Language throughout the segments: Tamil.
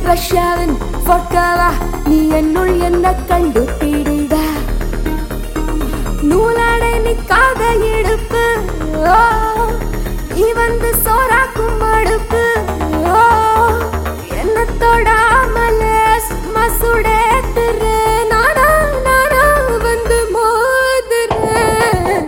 ரஷ்யாவின் பொற்காவா நீ என்னுள் என்ன கண்டு பிடிட நூலாடை நிக்காத இடுப்பு ஓ, நீ வந்து சோறாக்கும் அடுப்பு ஓ, என்ன தொடாமல சும்மா சுடேத்துற நானா நானா வந்து மோதுறேன்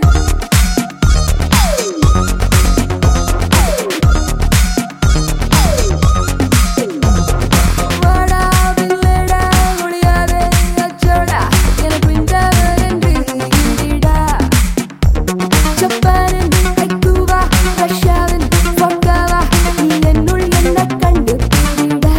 வாடா வில்லடா முடியாதே அச்சோடா எனக்கு பிஞ்சவர் என்று ஈடா ஜப்பானின் ஹைக்கூவா ரஷ்யாவின் பொக்காவா நீ என்னுள் என்ன கண்டு பிடிடா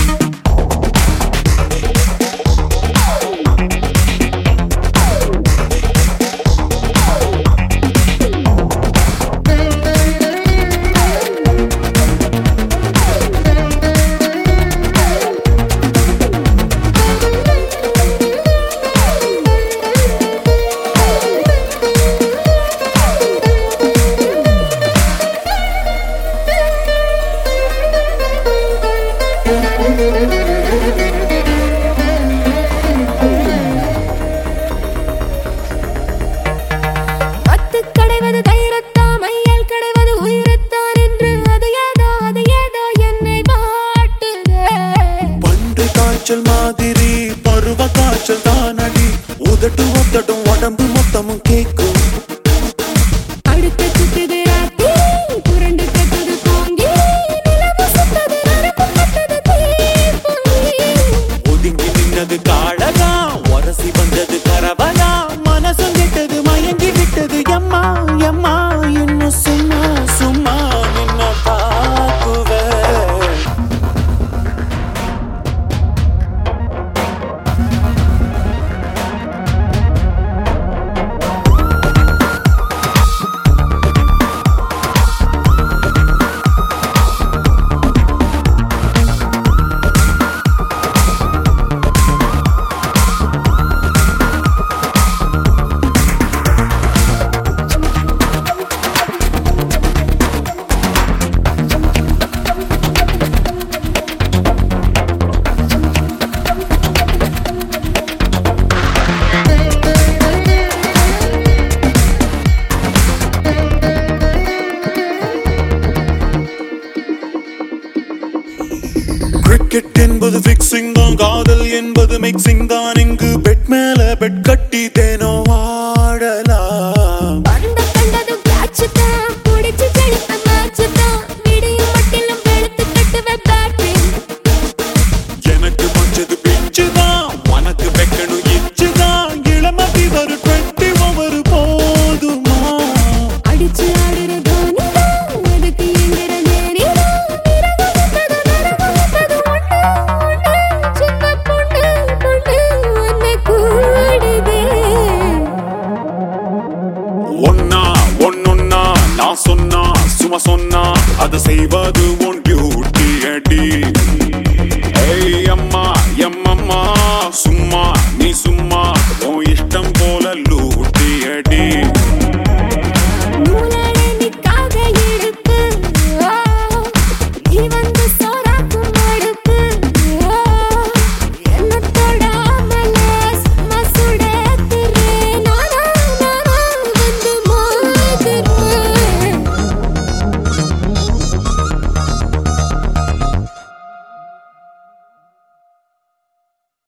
மத்து கடைவது தைரத்தான் மையல் கடைவது உயிரத்தான் என்று அது ஏதோ அது ஏதோ என்னை வாட்டுதே பண்டு காய்ச்சல் மாதிரி பருவ காய்ச்சல் தானடி உதட்டு ஒத்தட்டும் உடம்பு மொத்தமும் கேக்கும் அடுத்த சுத்துது ராத்தி புரண்டு கட்டுது போங்கி நிலவு சுத்தது நரம்பு கட்டுது தீப்பொங்கி ஒதுங்கி நின்னது காடகா உரசி வந்தது கரவலா மனசும் கெட்டது மயங்கி விட்டது எம்மா எம்மா இன்னும் சும்மா சும்மா நின்ன பாக்குவேன் கிரிக்கெட் என்பது பிக்சிங் தான் காதல் என்பது மிக்சிங் தான் இங்கு பெட் மேல பெட் கட்டி தேனோ ஆடலாம் பந்த கண்டதும் கேட்ச் தான் புடிச்சு செலுத்த மேட்ச் தான் விடியும் மட்டிலும் வெளுத்து கட்டுவ பேட்டரி எனக்கு மஞ்சது பிச்சு தான் உனக்கு வைக்கணும் இச்சு தான் இளமதி ஒரு டுவெண்ட்டி ஓவர் போதுமா அடிச்சு ஆடுற தோனி தான் அதுக்கு எங்கிற நேரி தான் விரகம் விட்டது நரகம் விட்டது ஒண்ணு ஒண்ணு சின்ன பொண்ணு பொண்ணு உன்னை கூடுதே ஒன்னா ஒன்னொன்னா நான் சொன்னா சும்மா சொன்னா அது செய்வது உன் டியூட்டி அடி